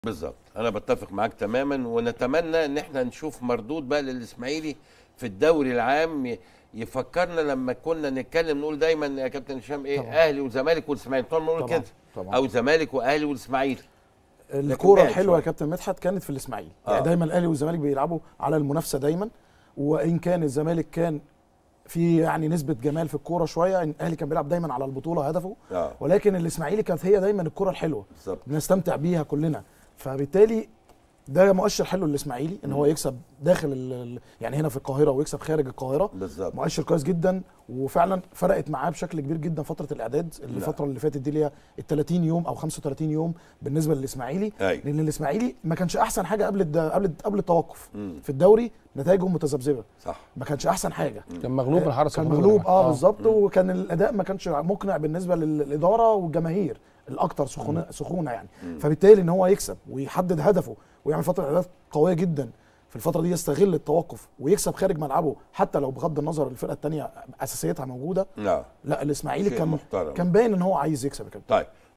بالظبط انا بتفق معاك تماما ونتمنى ان احنا نشوف مردود بقى للاسماعيلي في الدوري العام ي- يفكرنا لما كنا نتكلم نقول دايما يا كابتن هشام ايه طبعا. اهلي وزمالك والاسماعيلي طول ما نقول طبعا، كده طبعا. او زمالك واهلي والاسماعيلي الكوره بعد الحلوه شوية. يا كابتن مدحت كانت في الاسماعيلي آه. يعني دايما الاهلي والزمالك بيلعبوا على المنافسه دايما وان كان الزمالك كان في يعني نسبه جمال في الكوره شويه إن الاهلي كان بيلعب دايما على البطوله هدفه اه ولكن الاسماعيلي كانت هي دايما الكوره الحلوه بالظبط بنستمتع بيها كلنا فبالتالي ده مؤشر حلو للاسماعيلي ان هو يكسب داخل ال- ال- يعني هنا في القاهره ويكسب خارج القاهره بالظبط مؤشر كويس جدا وفعلا فرقت معاه بشكل كبير جدا فتره الاعداد اللي لا. الفتره اللي فاتت دي اللي هي ال 30 يوم او 35 يوم بالنسبه للاسماعيلي ايوه لان الاسماعيلي ما كانش احسن حاجه قبل الد... قبل قبل التوقف مم. في الدوري نتائجهم متذبذبه صح ما كانش احسن حاجه كان مغلوب من حرس كان الحدود مغلوب يعني. اه بالظبط وكان الاداء ما كانش مقنع بالنسبه للاداره والجماهير الاكثر سخونه سخونه يعني مم. فبالتالي ان هو يكسب ويحدد هدفه ويعمل فتره اعداد قويه جدا في الفتره دي يستغل التوقف ويكسب خارج ملعبه حتى لو بغض النظر الفرقه الثانيه اساسيتها موجوده لا لا الاسماعيلي شيء كان محترم. كان باين ان هو عايز يكسب يا كابتن طيب